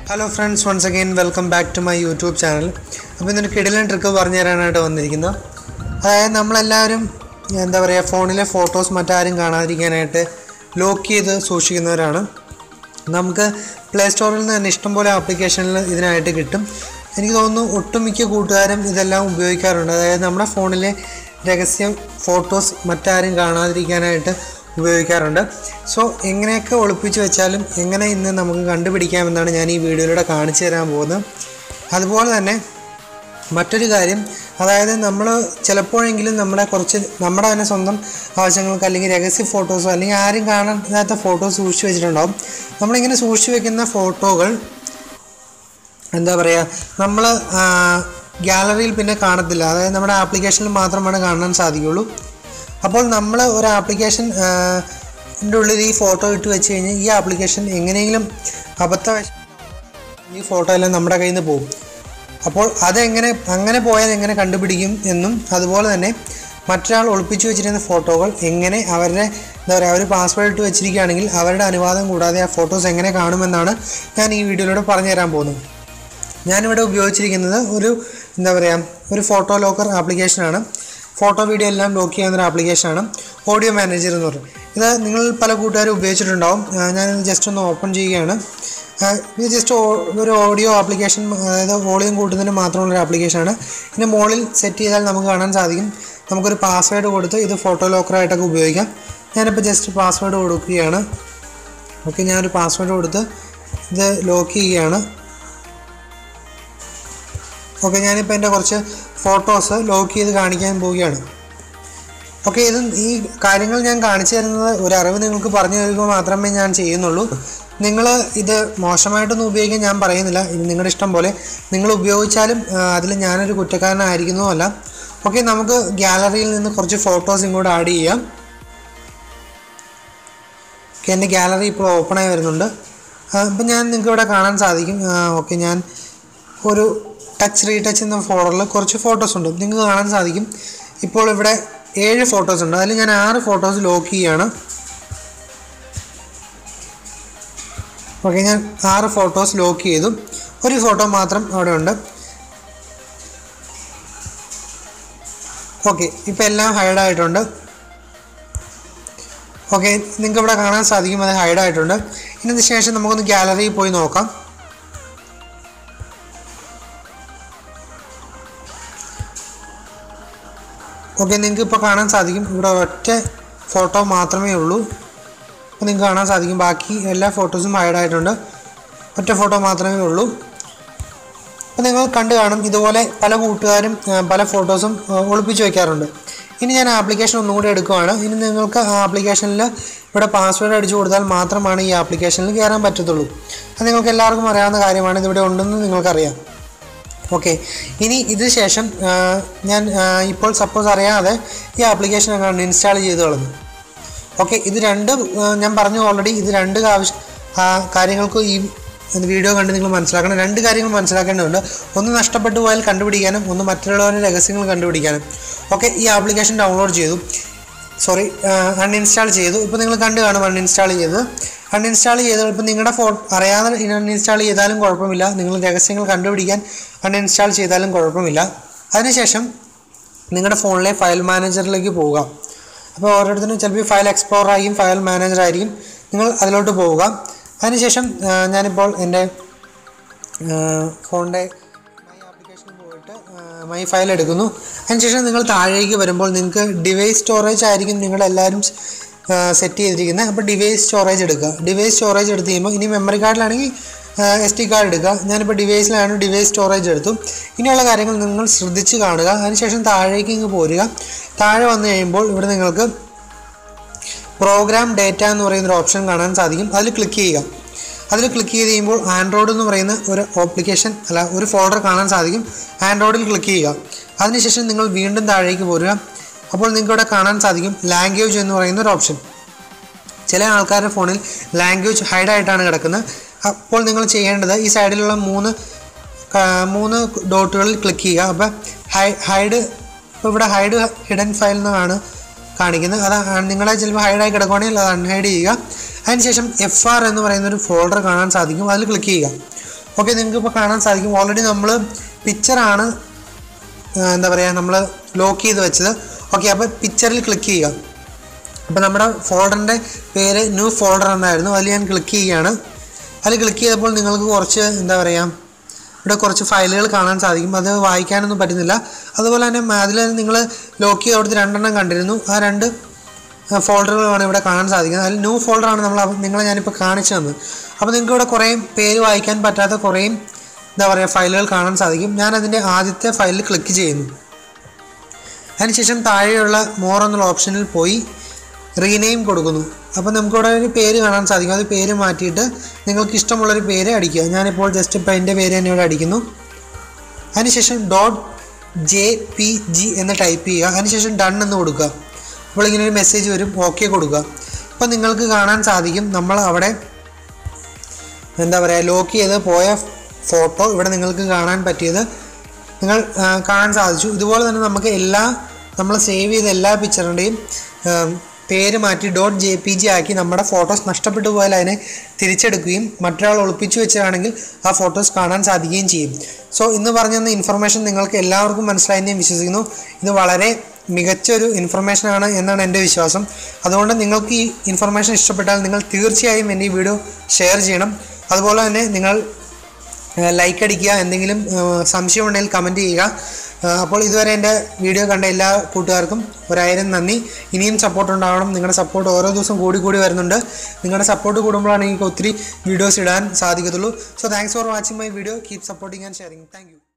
hello friends once again welcome back to my YouTube channel അപ്പോൾ ഇന്നൊരു കിടിലൻ trick പറഞ്ഞു തരാനായിട്ട് വന്നിരിക്കുന്നത് അതായത് നമ്മളെല്ലാവരും എന്താ പറയുക ഫോണിലെ ഫോട്ടോസ് മറ്റാരും കാണാതിരിക്കാനായിട്ട് ലോക്ക് ചെയ്ത് സൂക്ഷിക്കുന്നവരാണ് നമുക്ക് പ്ലേ സ്റ്റോറിൽ നിന്ന് തന്നെ ഇഷ്ടംപോലെ ആപ്ലിക്കേഷനിൽ ഇതിനായിട്ട് കിട്ടും എനിക്ക് തോന്നുന്നു ഒട്ടുമിക്ക കൂട്ടുകാരും ഇതെല്ലാം ഉപയോഗിക്കാറുണ്ട് അതായത് നമ്മുടെ ഫോണിലെ രഹസ്യം ഫോട്ടോസ് മറ്റാരും കാണാതിരിക്കാനായിട്ട് ഉപയോഗിക്കാറുണ്ട് സോ എങ്ങനെയൊക്കെ ഒളിപ്പിച്ച് വെച്ചാലും എങ്ങനെ ഇന്ന് നമുക്ക് കണ്ടുപിടിക്കാമെന്നാണ് ഞാൻ ഈ വീഡിയോയിലൂടെ കാണിച്ചു തരാൻ പോകുന്നത് അതുപോലെ തന്നെ മറ്റൊരു കാര്യം അതായത് നമ്മൾ ചിലപ്പോഴെങ്കിലും നമ്മുടെ കുറച്ച് നമ്മുടെ തന്നെ സ്വന്തം ആവശ്യങ്ങൾക്ക് അല്ലെങ്കിൽ രഹസ്യ ഫോട്ടോസോ അല്ലെങ്കിൽ ആരും കാണാത്ത ഫോട്ടോസ് സൂക്ഷിച്ച് വെച്ചിട്ടുണ്ടാവും നമ്മളിങ്ങനെ സൂക്ഷിച്ച് വെക്കുന്ന ഫോട്ടോകൾ എന്താ പറയുക നമ്മൾ ഗാലറിയിൽ പിന്നെ കാണത്തില്ല അതായത് നമ്മുടെ ആപ്ലിക്കേഷനിൽ മാത്രമാണ് കാണാൻ സാധിക്കുള്ളൂ അപ്പോൾ നമ്മൾ ഒരു ആപ്ലിക്കേഷൻ ൻ്റെ ഉള്ളിൽ ഈ ഫോട്ടോ ഇട്ട് വെച്ച് കഴിഞ്ഞാൽ ഈ ആപ്ലിക്കേഷൻ എങ്ങനെയെങ്കിലും അബദ്ധവശ ഈ ഫോട്ടോ എല്ലാം നമ്മുടെ കയ്യിൽ നിന്ന് പോകും അപ്പോൾ അതെങ്ങനെ അങ്ങനെ പോയാൽ എങ്ങനെ കണ്ടുപിടിക്കും എന്നും അതുപോലെ തന്നെ മറ്റൊരാൾ ഒളിപ്പിച്ചു വെച്ചിരുന്ന ഫോട്ടോകൾ എങ്ങനെ അവരുടെ എന്താ പറയുക അവർ പാസ്വേഡ് ഇട്ട് വെച്ചിരിക്കുകയാണെങ്കിൽ അവരുടെ അനുവാദം കൂടാതെ ആ ഫോട്ടോസ് എങ്ങനെ കാണുമെന്നാണ് ഞാൻ ഈ വീഡിയോയിലൂടെ പറഞ്ഞു തരാൻ പോകുന്നത് ഞാനിവിടെ ഉപയോഗിച്ചിരിക്കുന്നത് ഒരു എന്താ പറയുക ഒരു ഫോട്ടോ ലോക്കർ ആപ്ലിക്കേഷനാണ് ഫോട്ടോ വീഡിയോ എല്ലാം ലോക്ക് ചെയ്യുന്ന ഒരു ആപ്ലിക്കേഷനാണ് ഓഡിയോ മാനേജർ എന്ന് പറയും ഇത് നിങ്ങൾ പല കൂട്ടുകാരും ഉപയോഗിച്ചിട്ടുണ്ടാവും ആ, ഞാൻ ജസ്റ്റ് ഒന്ന് ഓപ്പൺ ചെയ്യുകയാണ് ആ, ഇത് ജസ്റ്റ് ഒരു ഓഡിയോ ആപ്ലിക്കേഷൻ അതായത് വോളിയം കൂട്ടുന്നതിന് മാത്രമുള്ള ഒരു ആപ്ലിക്കേഷനാണ് ഇതിൻ്റെ മുകളിൽ സെറ്റ് ചെയ്താൽ നമുക്ക് കാണാൻ സാധിക്കും നമുക്കൊരു പാസ്വേഡ് കൊടുത്ത് ഇത് ഫോട്ടോ ലോക്കറായിട്ടൊക്കെ ഉപയോഗിക്കാം ഞാനിപ്പോൾ ജസ്റ്റ് പാസ്വേഡ് കൊടുക്കുകയാണ് ഓക്കെ ഞാനൊരു പാസ്വേഡ് കൊടുത്ത് ഇത് ലോക്ക് ചെയ്യുകയാണ് ഓക്കെ ഞാനിപ്പോൾ എൻ്റെ കുറച്ച് ഫോട്ടോസ് ലോക്ക് ചെയ്ത് കാണിക്കാൻ പോവുകയാണ് ഓക്കെ ഇത് ഈ കാര്യങ്ങൾ ഞാൻ കാണിച്ചു തരുന്നത് ഒരു അറിവ് നിങ്ങൾക്ക് പറഞ്ഞു തരുക മാത്രമേ ഞാൻ ചെയ്യുന്നുള്ളൂ നിങ്ങൾ ഇത് മോശമായിട്ടൊന്നും ഉപയോഗിക്കാൻ ഞാൻ പറയുന്നില്ല ഇത് നിങ്ങളുടെ ഇഷ്ടം പോലെ നിങ്ങൾ ഉപയോഗിച്ചാലും അതിൽ ഞാനൊരു കുറ്റക്കാരനായിരിക്കുന്നതുമല്ല ഓക്കെ നമുക്ക് ഗാലറിയിൽ നിന്ന് കുറച്ച് ഫോട്ടോസ് ഇങ്ങോട്ട് ആഡ് ചെയ്യാം ഓക്കെ എൻ്റെ ഗാലറി ഇപ്പോൾ ഓപ്പണായി വരുന്നുണ്ട് അപ്പം ഞാൻ നിങ്ങൾക്ക് ഇവിടെ കാണാൻ സാധിക്കും ഓക്കെ ഞാൻ ഒരു ടച്ച് റീടച്ച് എന്ന ഫോൾഡറിൽ കുറച്ച് ഫോട്ടോസ് ഉണ്ട് നിങ്ങൾക്ക് കാണാൻ സാധിക്കും ഇപ്പോൾ ഇവിടെ ഏഴ് ഫോട്ടോസ് ഉണ്ട് അതിൽ ഞാൻ ആറ് ഫോട്ടോസ് ലോക്ക് ചെയ്യുകയാണ് ഓക്കെ ഞാൻ ആറ് ഫോട്ടോസ് ലോക്ക് ചെയ്തു ഒരു ഫോട്ടോ മാത്രം അവിടെ ഉണ്ട് ഓക്കെ ഇപ്പോൾ എല്ലാം ഹൈഡ് ആയിട്ടുണ്ട് ഓക്കെ നിങ്ങൾക്ക് ഇവിടെ കാണാൻ സാധിക്കും അത് ഹൈഡ് ആയിട്ടുണ്ട് ഇതിന് ശേഷം നമുക്കൊന്ന് ഗാലറിയിൽ പോയി നോക്കാം ഓക്കെ നിങ്ങൾക്ക് ഇപ്പോൾ കാണാൻ സാധിക്കും ഇവിടെ ഒറ്റ ഫോട്ടോ മാത്രമേ ഉള്ളൂ അപ്പോൾ നിങ്ങൾക്ക് കാണാൻ സാധിക്കും ബാക്കി എല്ലാ ഫോട്ടോസും ഹൈഡ് ആയിട്ടുണ്ട് ഒറ്റ ഫോട്ടോ മാത്രമേ ഉള്ളൂ അപ്പോൾ നിങ്ങൾ കണ്ടു കാണും ഇതുപോലെ പല കൂട്ടുകാരും ആ, പല ഫോട്ടോസും ആ, ഒളിപ്പിച്ച് വയ്ക്കാറുണ്ട് ഇനി ഞാൻ ആപ്ലിക്കേഷൻ ഒന്നും കൂടി എടുക്കുവാണ് ഇനി നിങ്ങൾക്ക് ആ ആപ്ലിക്കേഷനിൽ ഇവിടെ പാസ്വേഡ് അടിച്ചു കൊടുത്താൽ മാത്രമാണ് ഈ ആപ്ലിക്കേഷനിൽ കയറാൻ പറ്റത്തുള്ളൂ അത് നിങ്ങൾക്ക് എല്ലാവർക്കും അറിയാവുന്ന കാര്യമാണ് ഇതിവിടെ ഉണ്ടെന്ന് നിങ്ങൾക്കറിയാം ഓക്കെ ഇനി ഇത് ശേഷം ആ, ഞാൻ ആ, ഇപ്പോൾ സപ്പോസ് അറിയാതെ ഈ ആപ്ലിക്കേഷൻ അങ്ങ് ഇൻസ്റ്റാൾ ചെയ്ത് കളഞ്ഞു ഓക്കെ ഇത് രണ്ട് ആ, ഞാൻ പറഞ്ഞു ഓൾറെഡി ഇത് രണ്ട് ആവശ്യ ആ, കാര്യങ്ങൾക്ക് ഈ വീഡിയോ കണ്ട് നിങ്ങൾ മനസ്സിലാക്കണം രണ്ട് കാര്യങ്ങൾ മനസ്സിലാക്കേണ്ടതുണ്ട് ഒന്ന് നഷ്ടപ്പെട്ടു പോയാൽ കണ്ടുപിടിക്കാനും ഒന്ന് മറ്റുള്ളവരുടെ രഹസ്യങ്ങൾ കണ്ടുപിടിക്കാനും ഓക്കെ ഈ ആപ്ലിക്കേഷൻ ഡൗൺലോഡ് ചെയ്തു സോറി അൺഇൻസ്റ്റാൾ ചെയ്തു ഇപ്പോൾ നിങ്ങൾ കണ്ടു കാണും അൺഇൻസ്റ്റാൾ ചെയ്തത് അൺഇൻസ്റ്റാൾ ചെയ്ത് ഇപ്പോൾ നിങ്ങളുടെ ഫോൺ അറിയാതെ അൺഇൻസ്റ്റാൾ ചെയ്താലും കുഴപ്പമില്ല നിങ്ങൾ രഹസ്യങ്ങൾ കണ്ടുപിടിക്കാൻ അൺഇൻസ്റ്റാൾ ചെയ്താലും കുഴപ്പമില്ല അതിനുശേഷം നിങ്ങളുടെ ഫോണിലെ ഫയൽ മാനേജറിലേക്ക് പോവുക അപ്പോൾ ഓരോരുത്തരും ചിലപ്പോൾ ഫയൽ എക്സ്പ്ലോറർ ആയിരിക്കും ഫയൽ മാനേജർ ആയിരിക്കും നിങ്ങൾ അതിലോട്ട് പോവുക അതിനുശേഷം ആ, ഞാനിപ്പോൾ എൻ്റെ ഫോണിൻ്റെ മൈ ആപ്ലിക്കേഷനിൽ പോയിട്ട് മൈ ഫയൽ എടുക്കുന്നു അതിനുശേഷം നിങ്ങൾ താഴേക്ക് വരുമ്പോൾ നിങ്ങൾക്ക് ഡിവൈസ് സ്റ്റോറേജ് ആയിരിക്കും നിങ്ങളെല്ലാവരും സെറ്റ് ചെയ്തിരിക്കുന്നത് അപ്പോൾ ഡിവൈസ് സ്റ്റോറേജ് എടുക്കുക ഡിവൈസ് സ്റ്റോറേജ് എടുത്ത് കഴിയുമ്പോൾ ഇനി മെമ്മറി കാർഡിലാണെങ്കിൽ എസ് ടി കാർഡ് എടുക്കുക ഞാനിപ്പോൾ ഡിവൈസിലാണ് ഡിവൈസ് സ്റ്റോറേജ് എടുത്തു ഇനിയുള്ള കാര്യങ്ങൾ നിങ്ങൾ ശ്രദ്ധിച്ച് കാണുക അതിനുശേഷം താഴേക്ക് ഇങ്ങ് പോരുക താഴെ വന്നു കഴിയുമ്പോൾ ഇവിടെ നിങ്ങൾക്ക് പ്രോഗ്രാം ഡേറ്റ എന്ന് പറയുന്ന ഒരു ഓപ്ഷൻ കാണാൻ സാധിക്കും അതിൽ ക്ലിക്ക് ചെയ്യുക അതിൽ ക്ലിക്ക് ചെയ്ത് കഴിയുമ്പോൾ ആൻഡ്രോയിഡ് എന്ന് പറയുന്ന ഒരു ആപ്ലിക്കേഷൻ അല്ല ഒരു ഫോൾഡർ കാണാൻ സാധിക്കും ആൻഡ്രോയിഡിൽ ക്ലിക്ക് ചെയ്യുക അതിനുശേഷം നിങ്ങൾ വീണ്ടും താഴേക്ക് പോരുക അപ്പോൾ നിങ്ങൾക്ക് ഇവിടെ കാണാൻ സാധിക്കും ലാംഗ്വേജ് എന്ന് പറയുന്ന ഒരു ഓപ്ഷൻ ചില ആൾക്കാരുടെ ഫോണിൽ ലാംഗ്വേജ് ഹൈഡ് ആയിട്ടാണ് കിടക്കുന്നത് അപ്പോൾ നിങ്ങൾ ചെയ്യേണ്ടത് ഈ സൈഡിലുള്ള മൂന്ന് ക- മൂന്ന് ഡോട്ടുകളിൽ ക്ലിക്ക് ചെയ്യുക അപ്പോൾ ഹൈ ഹൈഡ് ഇപ്പോൾ ഇവിടെ ഹൈഡ് ഹിഡൻ ഫയൽ എന്നാണ് കാണിക്കുന്നത് അത് നിങ്ങളെ ചിലപ്പോൾ ഹൈഡായി കിടക്കുകയാണെങ്കിൽ അത് അൺഹൈഡ് ചെയ്യുക അതിനുശേഷം എഫ് ആർ എന്ന് പറയുന്ന ഒരു ഫോൾഡർ കാണാൻ സാധിക്കും അതിൽ ക്ലിക്ക് ചെയ്യുക ഓക്കെ നിങ്ങൾക്ക് ഇപ്പോൾ കാണാൻ സാധിക്കും ഓൾറെഡി നമ്മൾ പിക്ചറാണ് എന്താ പറയുക നമ്മൾ ലോക്ക് ചെയ്ത് വെച്ചത് ഓക്കെ അപ്പോൾ പിക്ചറിൽ ക്ലിക്ക് ചെയ്യുക അപ്പോൾ നമ്മുടെ ഫോൾഡറിൻ്റെ പേര് ന്യൂ ഫോൾഡർ എന്നായിരുന്നു അതിൽ ഞാൻ ക്ലിക്ക് ചെയ്യുകയാണ് അതിൽ ക്ലിക്ക് ചെയ്തപ്പോൾ നിങ്ങൾക്ക് കുറച്ച് എന്താ പറയുക ഇവിടെ കുറച്ച് ഫയലുകൾ കാണാൻ സാധിക്കും അത് വായിക്കാനൊന്നും പറ്റുന്നില്ല അതുപോലെ തന്നെ അതിൽ നിങ്ങൾ ലോക്ക് ചെയ്ത് അവിടുത്തെ രണ്ടെണ്ണം കണ്ടിരുന്നു ആ രണ്ട് ഫോൾഡറുകളാണ് ഇവിടെ കാണാൻ സാധിക്കുന്നത് അതിൽ ന്യൂ ഫോൾഡറാണ് നമ്മൾ അവ- നിങ്ങളെ ഞാനിപ്പോൾ കാണിച്ചു തന്നത് അപ്പോൾ നിങ്ങൾക്ക് ഇവിടെ കുറേ പേര് വായിക്കാൻ പറ്റാത്ത കുറേ എന്താ പറയുക ഫയലുകൾ കാണാൻ സാധിക്കും ഞാൻ അതിൻ്റെ ആദ്യത്തെ ഫയലിൽ ക്ലിക്ക് ചെയ്യുന്നു അതിനുശേഷം താഴെയുള്ള മോർ എന്നുള്ള ഓപ്ഷനിൽ പോയി റീനെയിം കൊടുക്കുന്നു അപ്പോൾ നമുക്കിവിടെ ഒരു പേര് കാണാൻ സാധിക്കും അത് പേര് മാറ്റിയിട്ട് നിങ്ങൾക്ക് ഇഷ്ടമുള്ളൊരു പേര് അടിക്കുക ഞാനിപ്പോൾ ജസ്റ്റ് ഇപ്പോൾ എൻ്റെ പേര് തന്നെ ഇവിടെ അടിക്കുന്നു അതിനുശേഷം ഡോട്ട് ജെ പി ജി എന്ന് ടൈപ്പ് ചെയ്യുക അതിനുശേഷം ഡൺ എന്ന് കൊടുക്കുക അപ്പോൾ ഇങ്ങനെ ഒരു മെസ്സേജ് വരും ഓക്കെ കൊടുക്കുക അപ്പോൾ നിങ്ങൾക്ക് കാണാൻ സാധിക്കും നമ്മൾ അവിടെ എന്താ പറയുക ലോക്ക് ചെയ്ത് പോയ ഫോട്ടോ ഇവിടെ നിങ്ങൾക്ക് കാണാൻ പറ്റിയത് നിങ്ങൾ ആ, കാണാൻ സാധിച്ചു ഇതുപോലെ തന്നെ നമുക്ക് എല്ലാ നമ്മൾ സേവ് ചെയ്ത എല്ലാ പിക്ചറിൻ്റെയും പേര് മാറ്റി ഡോട്ട് ജെ പി ജി ആക്കി നമ്മുടെ ഫോട്ടോസ് നഷ്ടപ്പെട്ടു പോയാൽ അതിനെ തിരിച്ചെടുക്കുകയും മറ്റൊരാൾ ഒളിപ്പിച്ചു വെച്ചതാണെങ്കിൽ ആ ഫോട്ടോസ് കാണാൻ സാധിക്കുകയും ചെയ്യും സോ ഇന്ന് പറഞ്ഞ തന്ന ഇൻഫർമേഷൻ നിങ്ങൾക്ക് എല്ലാവർക്കും മനസ്സിലായി ഞാൻ വിശ്വസിക്കുന്നു ഇത് വളരെ മികച്ചൊരു ഇൻഫർമേഷനാണ് എന്നാണ് എൻ്റെ വിശ്വാസം അതുകൊണ്ട് നിങ്ങൾക്ക് ഈ ഇൻഫർമേഷൻ ഇഷ്ടപ്പെട്ടാൽ നിങ്ങൾ തീർച്ചയായും എൻ്റെ ഈ വീഡിയോ ഷെയർ ചെയ്യണം അതുപോലെ തന്നെ നിങ്ങൾ ലൈക്ക് അടിക്കുക എന്തെങ്കിലും ഏഹ്, സംശയമുണ്ടെങ്കിൽ കമൻറ്റ് ചെയ്യുക ഏഹ്, അപ്പോൾ ഇതുവരെ എൻ്റെ വീഡിയോ കണ്ട എല്ലാ കൂട്ടുകാർക്കും ഒരായിരം നന്ദി ഇനിയും സപ്പോർട്ട് ഉണ്ടാവണം നിങ്ങളുടെ സപ്പോർട്ട് ഓരോ ദിവസം കൂടി കൂടി വരുന്നുണ്ട് നിങ്ങളുടെ സപ്പോർട്ട് കൂടുമ്പോഴാണ് എനിക്ക് ഒത്തിരി വീഡിയോസ് ഇടാൻ സാധിക്കത്തുള്ളൂ so thanks for watching my video keep supporting and sharing thank U